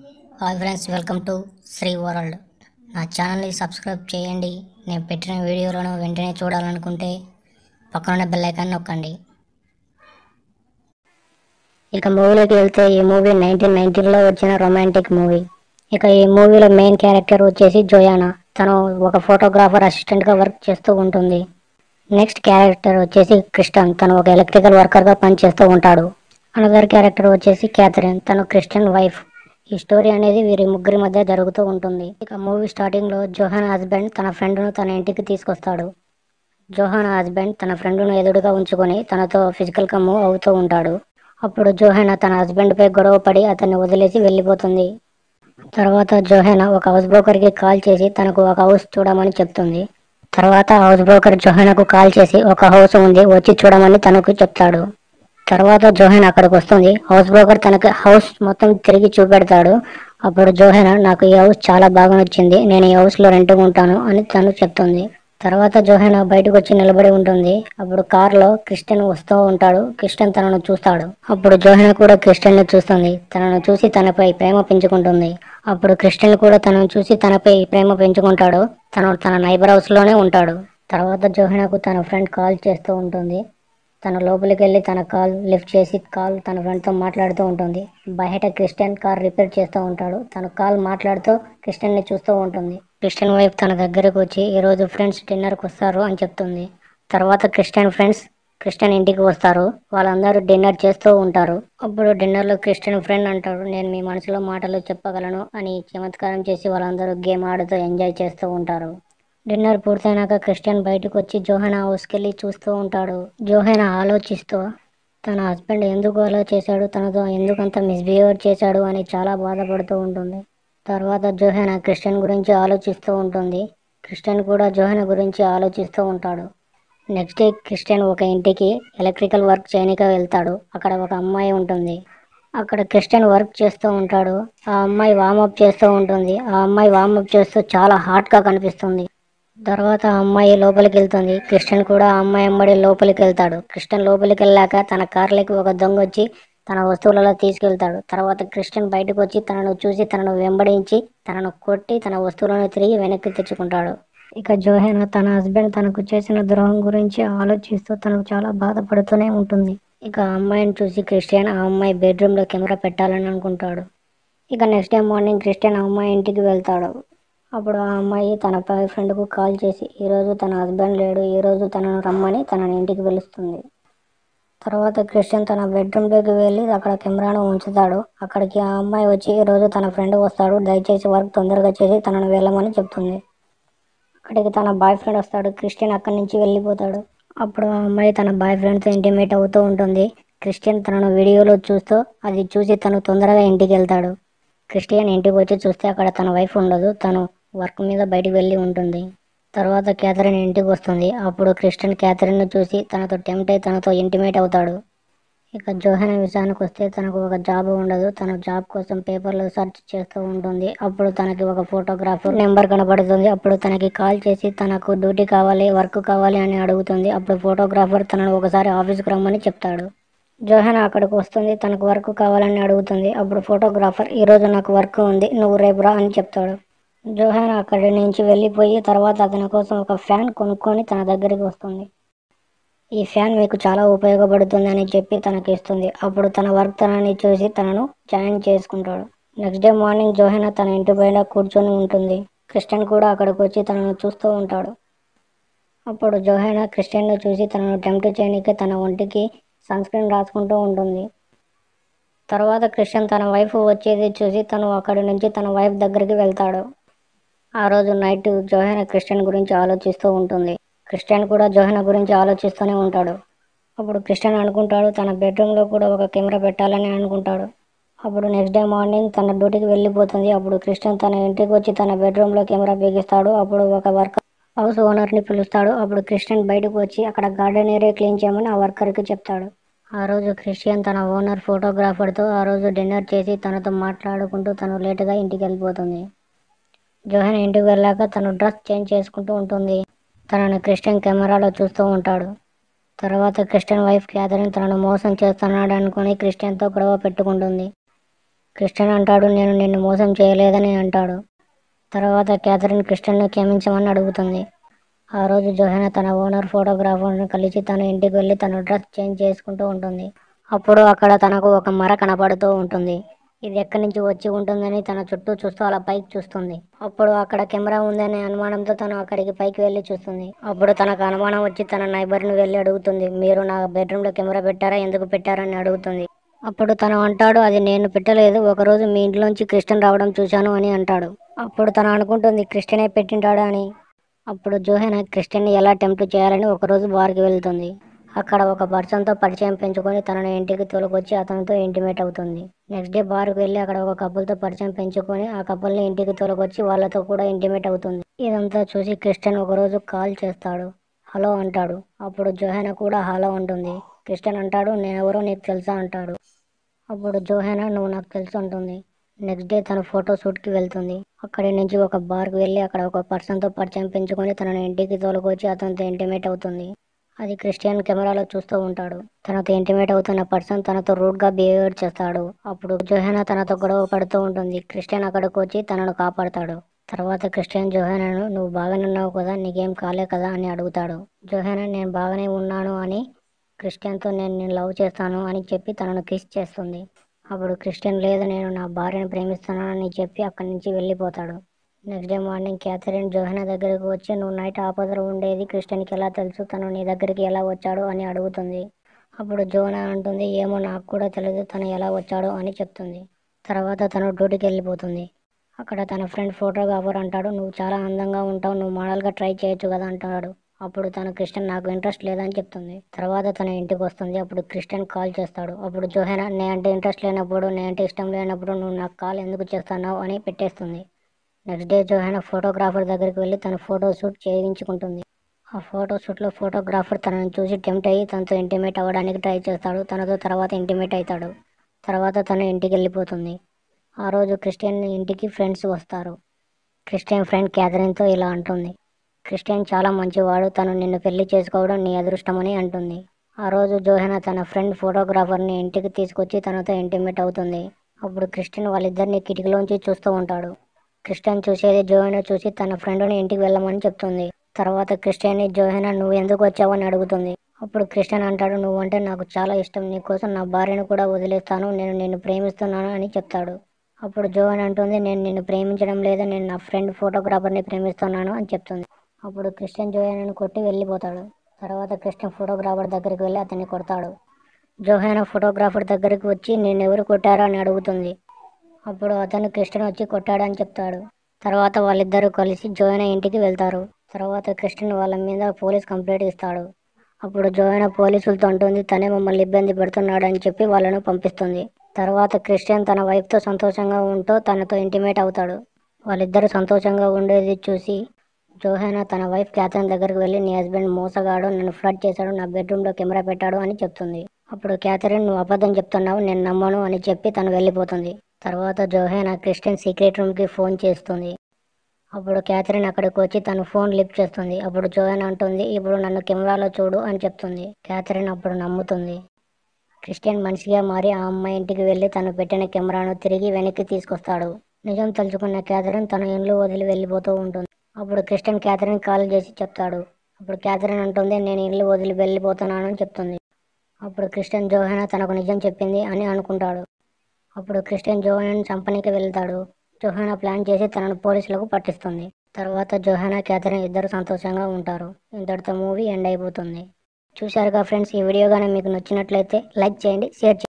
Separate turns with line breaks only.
hi friends welcome to Shri world నా ఛానల్ని subscribe చేయండి నేను పెట్టిన వీడియోలను వెంటనే చూడాలనుకుంటే పక్కన బెల్ ఐకాన్ నొక్కండి ఇక మూవీలోకి వెళ్తే ఈ మూవీ నైన్టీన్ నైన్టీన్లో వచ్చిన రొమాంటిక్ మూవీ ఇక ఈ మూవీలో మెయిన్ క్యారెక్టర్ వచ్చేసి జోయానా తను ఒక ఫోటోగ్రాఫర్ అసిస్టెంట్గా వర్క్ చేస్తూ ఉంటుంది నెక్స్ట్ క్యారెక్టర్ వచ్చేసి క్రిస్టన్ తను ఒక ఎలక్ట్రికల్ వర్కర్గా పనిచేస్తూ ఉంటాడు అనదర్ క్యారెక్టర్ వచ్చేసి క్యాథరిన్ తను క్రిస్టియన్ వైఫ్ ఈ స్టోరీ అనేది వీరి ముగ్గురి మధ్య జరుగుతూ ఉంటుంది ఇక మూవీ స్టార్టింగ్ లో జోహాన్ హస్బెండ్ తన ఫ్రెండ్ ను తన ఇంటికి తీసుకొస్తాడు జోహాన్ హస్బెండ్ తన ఫ్రెండ్ ను ఎదురుగా ఉంచుకొని తనతో ఫిజికల్ గా మూవ్ అవుతూ ఉంటాడు అప్పుడు జోహానా తన హస్బెండ్ పై గొడవ పడి అతన్ని వదిలేసి వెళ్ళిపోతుంది తర్వాత జోహానా ఒక హౌస్ బ్రోకర్ కి కాల్ చేసి తనకు ఒక హౌస్ చూడమని చెప్తుంది తర్వాత హౌస్ బ్రోకర్ జోహానాకు కాల్ చేసి ఒక హౌస్ ఉంది వచ్చి చూడమని తనకు చెప్తాడు తర్వాత జోహెన్ అక్కడికి వస్తుంది హౌస్ బ్రోకర్ తనకి హౌస్ మొత్తం తిరిగి చూపెడతాడు అప్పుడు జోహెన్ నాకు ఈ హౌస్ చాలా బాగా నచ్చింది నేను ఈ హౌస్ లో రెంట్గా ఉంటాను అని తను చెప్తుంది తర్వాత జోహెన్ బయటకు వచ్చి నిలబడి ఉంటుంది అప్పుడు కార్ లో క్రిస్టియన్ వస్తూ ఉంటాడు క్రిస్టియన్ తనను చూస్తాడు అప్పుడు జోహెన్ కూడా క్రిస్టియన్ ని చూస్తుంది తనను చూసి తనపై ప్రేమ పెంచుకుంటుంది అప్పుడు క్రిస్టియన్ కూడా తనను చూసి తనపై ప్రేమ పెంచుకుంటాడు తను తన నైబర్ హౌస్ లోనే ఉంటాడు తర్వాత జోహెనకు తన ఫ్రెండ్ కాల్ చేస్తూ ఉంటుంది తన లోపలికి వెళ్ళి తన కాల్ లిఫ్ట్ చేసి కాల్ తన ఫ్రెండ్తో మాట్లాడుతూ ఉంటుంది బయట క్రిస్టియన్ కార్ రిపేర్ చేస్తూ ఉంటాడు తన కాల్ మాట్లాడుతూ క్రిస్టియన్ ని చూస్తూ ఉంటుంది క్రిస్టియన్ వైఫ్ తన దగ్గరకు వచ్చి ఈ రోజు ఫ్రెండ్స్ డిన్నర్కి వస్తారు అని చెప్తుంది తర్వాత క్రిస్టియన్ ఫ్రెండ్స్ క్రిస్టియన్ ఇంటికి వస్తారు వాళ్ళందరూ డిన్నర్ చేస్తూ ఉంటారు అప్పుడు డిన్నర్లో క్రిస్టియన్ ఫ్రెండ్ అంటాడు నేను మీ మనసులో మాటలు చెప్పగలను అని చమత్కారం చేసి వాళ్ళందరూ గేమ్ ఆడుతూ ఎంజాయ్ చేస్తూ ఉంటారు డిన్నర్ పూర్తయినాక క్రిస్టియన్ బయటకు వచ్చి జోహెనా హౌస్కి వెళ్ళి చూస్తూ ఉంటాడు జోహెనా ఆలోచిస్తూ తన హస్బెండ్ ఎందుకు అలా చేశాడు తనతో ఎందుకంత మిస్బిహేవ్ చేశాడు అని చాలా బాధపడుతూ ఉంటుంది తర్వాత జోహెనా క్రిస్టియన్ గురించి ఆలోచిస్తూ ఉంటుంది క్రిస్టియన్ కూడా జోహెనా గురించి ఆలోచిస్తూ ఉంటాడు నెక్స్ట్ డే క్రిస్టియన్ ఒక ఇంటికి ఎలక్ట్రికల్ వర్క్ చేయడానికి వెళ్తాడు అక్కడ ఒక అమ్మాయి ఉంటుంది అక్కడ క్రిస్టియన్ వర్క్ చేస్తూ ఉంటాడు ఆ అమ్మాయి వామప్ చేస్తూ ఉంటుంది ఆ అమ్మాయి వామప్ చేస్తూ చాలా హాట్ గా కనిపిస్తుంది తర్వాత ఆ అమ్మాయి లోపలికి వెళ్తుంది క్రిస్టియన్ కూడా ఆ అమ్మాయి అమ్మడి లోపలికి వెళ్తాడు క్రిస్టియన్ లోపలికి వెళ్ళాక తన కార్లోకి ఒక దొంగ వచ్చి తన వస్తువులలో తీసుకెళ్తాడు తర్వాత క్రిస్టియన్ బయటకు వచ్చి తనను చూసి తనను వెంబడించి తనను కొట్టి తన వస్తువులను తిరిగి వెనక్కి తెచ్చుకుంటాడు ఇక జోహెనా తన హస్బెండ్ తనకు చేసిన ద్రోహం గురించి ఆలోచిస్తూ తనకు చాలా బాధపడుతూనే ఉంటుంది ఇక ఆ అమ్మాయిని చూసి క్రిస్టియన్ ఆ అమ్మాయి బెడ్రూమ్ లో కెమెరా పెట్టాలని అనుకుంటాడు ఇక నెక్స్ట్ డే మార్నింగ్ క్రిస్టియన్ ఆ అమ్మాయి ఇంటికి వెళ్తాడు అప్పుడు ఆ అమ్మాయి తన బాయ్ ఫ్రెండ్కు కాల్ చేసి ఈరోజు తన హస్బెండ్ లేడు ఈరోజు తనను రమ్మని తనని ఇంటికి పిలుస్తుంది తర్వాత క్రిస్టియన్ తన బెడ్రూమ్లోకి వెళ్ళి అక్కడ కెమెరాను ఉంచుతాడు అక్కడికి ఆ అమ్మాయి వచ్చి ఈరోజు తన ఫ్రెండ్ వస్తాడు దయచేసి వర్క్ తొందరగా చేసి తనను వెళ్ళమని చెప్తుంది అక్కడికి తన బాయ్ ఫ్రెండ్ వస్తాడు క్రిస్టియన్ అక్కడి నుంచి వెళ్ళిపోతాడు అప్పుడు ఆ అమ్మాయి తన బాయ్ ఫ్రెండ్తో ఇంటిమేట్ అవుతూ ఉంటుంది క్రిస్టియన్ తనను వీడియోలో చూస్తూ అది చూసి తను తొందరగా ఇంటికి వెళ్తాడు క్రిస్టియన్ ఇంటికి వచ్చి చూస్తే అక్కడ తన వైఫ్ ఉండదు తను వర్క్ మీద బయటికి వెళ్ళి ఉంటుంది తర్వాత క్యాథరిన్ ఇంటికి వస్తుంది అప్పుడు క్రిస్టియన్ క్యాథరిన్ ను చూసి తనతో టెంప్ట్ అయి తనతో ఇంటిమేట్ అవుతాడు ఇక జోహెన విషయానికి వస్తే తనకు ఒక జాబ్ ఉండదు తన జాబ్ కోసం పేపర్లో సెర్చ్ చేస్తూ ఉంటుంది అప్పుడు తనకి ఒక ఫోటోగ్రాఫర్ నెంబర్ కనబడుతుంది అప్పుడు తనకి కాల్ చేసి తనకు డ్యూటీ కావాలి వర్క్ కావాలి అని అడుగుతుంది అప్పుడు ఫోటోగ్రాఫర్ తనను ఒకసారి ఆఫీస్కి రమ్మని చెప్తాడు జోహెన అక్కడికి వస్తుంది తనకు వర్క్ కావాలని అడుగుతుంది అప్పుడు ఫోటోగ్రాఫర్ ఈ రోజు నాకు వర్క్ ఉంది నువ్వు రేపు రా అని చెప్తాడు జోహెన అక్కడి నుంచి వెళ్ళిపోయి తర్వాత అతని కోసం ఒక ఫ్యాన్ కొనుక్కొని తన దగ్గరికి వస్తుంది ఈ ఫ్యాన్ మీకు చాలా ఉపయోగపడుతుంది అని చెప్పి తనకి ఇస్తుంది అప్పుడు తన వర్క్ తనని చూసి తనను జాయిన్ చేసుకుంటాడు నెక్స్ట్ డే మార్నింగ్ జోహెన తన ఇంటి బయట కూర్చొని ఉంటుంది క్రిస్టియన్ కూడా అక్కడికి వచ్చి తనను చూస్తూ ఉంటాడు అప్పుడు జోహెన క్రిస్టియన్ను చూసి తనను టెంప్ట్ చేయడానికి తన ఒంటికి సన్ స్క్రీన్ రాసుకుంటూ ఉంటుంది తర్వాత క్రిస్టియన్ తన వైఫ్ వచ్చేది చూసి తను అక్కడి నుంచి తన వైఫ్ దగ్గరికి వెళ్తాడు ఆ రోజు నైట్ జోహెన క్రిస్టియన్ గురించి ఆలోచిస్తూ ఉంటుంది క్రిస్టియన్ కూడా జోహెన గురించి ఆలోచిస్తూనే ఉంటాడు అప్పుడు క్రిస్టియన్ అనుకుంటాడు తన బెడ్రూమ్లో కూడా ఒక కెమెరా పెట్టాలని అనుకుంటాడు అప్పుడు నెక్స్ట్ డే మార్నింగ్ తన డ్యూటీకి వెళ్ళిపోతుంది అప్పుడు క్రిస్టియన్ తన ఇంటికి వచ్చి తన బెడ్రూమ్లో కెమెరా బిగిస్తాడు అప్పుడు ఒక వర్కర్ హౌస్ ఓనర్ని పిలుస్తాడు అప్పుడు క్రిస్టియన్ బయటకు వచ్చి అక్కడ గార్డెన్ ఏరియా క్లీన్ చేయమని ఆ వర్కర్కి చెప్తాడు ఆ రోజు క్రిస్టియన్ తన ఓనర్ ఫోటోగ్రాఫర్తో ఆ రోజు డిన్నర్ చేసి తనతో మాట్లాడుకుంటూ తను లేటుగా ఇంటికి వెళ్ళిపోతుంది జోహెన్ ఇంటికి వెళ్ళాక తను డ్రెస్ చేంజ్ చేసుకుంటూ ఉంటుంది తనను క్రిస్టియన్ కెమెరాలో చూస్తూ ఉంటాడు తర్వాత క్రిస్టియన్ వైఫ్ క్యాథరిన్ తనను మోసం చేస్తున్నాడు అనుకుని క్రిస్టియన్తో గొడవ పెట్టుకుంటుంది క్రిస్టియన్ అంటాడు నేను నిన్ను మోసం చేయలేదని అంటాడు తర్వాత క్యాథరిన్ క్రిస్టియన్ను క్షమించమని అడుగుతుంది ఆ రోజు జోహెనా తన ఓనర్ ఫోటోగ్రాఫర్ను కలిసి తన ఇంటికి వెళ్ళి తన డ్రెస్ చేంజ్ చేసుకుంటూ ఉంటుంది అప్పుడు అక్కడ తనకు ఒక మర కనపడుతూ ఉంటుంది ఇది ఎక్కడి నుంచి వచ్చి ఉంటుందని తన చుట్టూ చూస్తూ అలా పైకి చూస్తుంది అప్పుడు అక్కడ కెమెరా ఉందనే అనుమానంతో తను అక్కడికి పైకి వెళ్ళి చూస్తుంది అప్పుడు తనకు అనుమానం వచ్చి తన నైబర్ని వెళ్ళి అడుగుతుంది మీరు నా బెడ్రూమ్లో కెమెరా పెట్టారా ఎందుకు పెట్టారని అడుగుతుంది అప్పుడు తను అంటాడు అది నేను పెట్టలేదు ఒకరోజు మీ ఇంట్లోంచి క్రిస్టియన్ రావడం చూశాను అని అంటాడు అప్పుడు తను అనుకుంటుంది క్రిస్టియనే పెట్టింటాడా అని అప్పుడు జోహెనా క్రిస్టియన్ని ఎలా టెంప్ట్ చేయాలని ఒకరోజు బార్కి వెళ్తుంది అక్కడ ఒక పర్సన్తో పరిచయం పెంచుకొని తనను ఇంటికి తోలుకొచ్చి అతనితో ఇంటిమేట్ అవుతుంది నెక్స్ట్ డే బార్కి వెళ్ళి అక్కడ ఒక కపుల్తో పరిచయం పెంచుకొని ఆ కపుల్ని ఇంటికి తోలుకొచ్చి వాళ్ళతో కూడా ఇంటిమేట్ అవుతుంది ఇదంతా చూసి క్రిస్టియన్ ఒకరోజు కాల్ చేస్తాడు హలో అంటాడు అప్పుడు జోహెనా కూడా హలో అంటుంది క్రిస్టియన్ అంటాడు నేనెవరో నీకు తెలుసా అంటాడు అప్పుడు జోహెనా నువ్వు నాకు తెలుసు అంటుంది నెక్స్ట్ డే తను ఫోటో షూట్కి వెళ్తుంది అక్కడి నుంచి ఒక బార్కి వెళ్ళి అక్కడ ఒక పర్సన్తో పరిచయం పెంచుకొని తనను ఇంటికి తోలుకొచ్చి అతనితో ఇంటిమేట్ అవుతుంది అది క్రిస్టియన్ కెమెరాలో చూస్తూ ఉంటాడు తనతో ఇంటిమేట్ అవుతున్న పర్సన్ తనతో రూడ్గా బిహేవియర్ చేస్తాడు అప్పుడు జోహెనా తనతో గొడవ పడుతూ ఉంటుంది క్రిస్టియన్ అక్కడికి వచ్చి తనను కాపాడతాడు తర్వాత క్రిస్టియన్ జోహెనాను నువ్వు బాగానే ఉన్నావు కదా నీకేం కాలే కదా అని అడుగుతాడు జోహెనా నేను బాగానే ఉన్నాను అని క్రిస్టియన్తో నేను నేను లవ్ చేస్తాను అని చెప్పి తనను కిస్ చేస్తుంది అప్పుడు క్రిస్టియన్ లేదు నేను నా భార్యను ప్రేమిస్తున్నానని చెప్పి అక్కడి నుంచి వెళ్ళిపోతాడు next day morning Catherine Johanna దగ్గరికి వచ్చి నువ్వు నైట్ ఆపదలో ఉండేది క్రిస్టియన్కి ఎలా తెలుసు తను నీ దగ్గరికి ఎలా వచ్చాడు అని అడుగుతుంది అప్పుడు జోనా అంటుంది ఏమో నాకు కూడా తెలియదు తను ఎలా వచ్చాడో అని చెప్తుంది తర్వాత తను డ్యూటీకి వెళ్ళిపోతుంది అక్కడ తన ఫ్రెండ్ ఫోటోగ్రాఫర్ అంటాడు నువ్వు చాలా అందంగా ఉంటావు నువ్వు మోడల్గా ట్రై చేయొచ్చు కదా అంటాడు అప్పుడు తను క్రిస్టియన్ నాకు ఇంట్రెస్ట్ లేదని చెప్తుంది తర్వాత తన ఇంటికి వస్తుంది అప్పుడు క్రిస్టియన్ కాల్ చేస్తాడు అప్పుడు జోహెనా నే అంటే ఇంట్రెస్ట్ లేనప్పుడు నే అంటే ఇష్టం లేనప్పుడు నువ్వు నాకు కాల్ ఎందుకు చేస్తున్నావు అని పెట్టేస్తుంది నెక్స్ట్ డే జోహెనా ఫోటోగ్రాఫర్ దగ్గరికి వెళ్ళి తన ఫోటో షూట్ చేయించుకుంటుంది ఆ ఫోటో షూట్లో ఫోటోగ్రాఫర్ తనను చూసి టెంప్ట్ అయ్యి తనతో ఇంటిమేట్ అవ్వడానికి ట్రై చేస్తాడు తనతో తర్వాత ఇంటిమేట్ అవుతాడు తర్వాత తను ఇంటికి వెళ్ళిపోతుంది ఆ రోజు క్రిస్టియన్ ఇంటికి ఫ్రెండ్స్ వస్తారు క్రిస్టియన్ ఫ్రెండ్ క్యాథరిన్తో ఇలా అంటుంది క్రిస్టియన్ చాలా మంచివాడు తను నిన్ను పెళ్లి చేసుకోవడం నీ అదృష్టమని అంటుంది ఆ రోజు జోహెనా తన ఫ్రెండ్ ఫోటోగ్రాఫర్ని ఇంటికి తీసుకొచ్చి తనతో ఇంటిమేట్ అవుతుంది అప్పుడు క్రిస్టియన్ వాళ్ళిద్దరిని కిటికీలోంచి చూస్తూ ఉంటాడు క్రిస్టియన్ చూసేది జోహెనా చూసి తన ఫ్రెండ్ని ఇంటికి వెళ్ళమని చెప్తుంది తర్వాత క్రిస్టియన్ని జోహెనా నువ్వు ఎందుకు వచ్చావని అడుగుతుంది అప్పుడు క్రిస్టియన్ అంటాడు నువ్వంటే నాకు చాలా ఇష్టం నీకోసం నా భార్యను కూడా వదిలేస్తాను నేను నిన్ను ప్రేమిస్తున్నాను అని చెప్తాడు అప్పుడు జోహన్ అంటుంది నేను నిన్ను ప్రేమించడం లేదు నేను నా ఫ్రెండ్ ఫోటోగ్రాఫర్ని ప్రేమిస్తున్నాను అని చెప్తుంది అప్పుడు క్రిస్టియన్ జోహెనాను కొట్టి వెళ్ళిపోతాడు తర్వాత క్రిస్టియన్ ఫోటోగ్రాఫర్ దగ్గరికి వెళ్ళి అతన్ని కొడతాడు జోహెనా ఫోటోగ్రాఫర్ దగ్గరికి వచ్చి నేను ఎవరు కొట్టారా అని అడుగుతుంది అప్పుడు అతను క్రిస్టియన్ వచ్చి కొట్టాడని చెప్తాడు తర్వాత వాళ్ళిద్దరూ కలిసి జోయన ఇంటికి వెళ్తారు తర్వాత క్రిస్టియన్ వాళ్ళ మీద పోలీస్ కంప్లైంట్ ఇస్తాడు అప్పుడు జోయన పోలీసులతో అంటుంది తనే మమ్మల్ని ఇబ్బంది పెడుతున్నాడని చెప్పి వాళ్ళను పంపిస్తుంది తర్వాత క్రిస్టియన్ తన వైఫ్తో సంతోషంగా ఉంటూ తనతో ఇంటిమేట్ అవుతాడు వాళ్ళిద్దరూ సంతోషంగా ఉండేది చూసి జోహెనా తన వైఫ్ క్యాథరిన్ దగ్గరికి వెళ్ళి నీ హస్బెండ్ మోసగాడు నన్ను ఫ్లడ్ చేశాడు నా బెడ్రూమ్లో కెమెరా పెట్టాడు అని చెప్తుంది అప్పుడు క్యాథరిన్ నువ్వు అబద్ధం చెప్తున్నావు నేను నమ్మను అని చెప్పి తను వెళ్ళిపోతుంది తర్వాత జోహెనా క్రిస్టియన్ సీక్రెట్ రూమ్కి ఫోన్ చేస్తుంది అప్పుడు క్యాథరిన్ అక్కడికి వచ్చి తన ఫోన్ లిఫ్ట్ చేస్తుంది అప్పుడు జోయన్ అంటుంది ఇప్పుడు నన్ను కెమెరాలో చూడు అని చెప్తుంది క్యాథరిన్ అప్పుడు నమ్ముతుంది క్రిస్టియన్ మనిషిగా మారి ఆ అమ్మాయి ఇంటికి వెళ్ళి తను పెట్టిన కెమెరాను తిరిగి వెనక్కి తీసుకొస్తాడు నిజం తలుచుకున్న క్యాథరిన్ తన ఇల్లు వదిలి వెళ్ళిపోతూ ఉంటుంది అప్పుడు క్రిస్టియన్ క్యాథరిన్ కాల్ చేసి చెప్తాడు అప్పుడు క్యాథరిన్ అంటుంది నేను ఇల్లు వదిలి వెళ్ళిపోతున్నాను అని చెప్తుంది అప్పుడు క్రిస్టియన్ జోహెనా తనకు నిజం చెప్పింది అని అనుకుంటాడు అప్పుడు క్రిస్టియన్ జోహెన్ చంపనీకి వెళ్తాడు జోహెనా ప్లాన్ చేసి తనను పోలీసులకు పట్టిస్తుంది తర్వాత జోహెనా క్యాథరిన్ ఇద్దరు సంతోషంగా ఉంటారు ఇంతటితో మూవీ ఎండ్ అయిపోతుంది చూశారుగా ఫ్రెండ్స్ ఈ వీడియో కానీ మీకు నచ్చినట్లయితే లైక్ చేయండి షేర్ చేయండి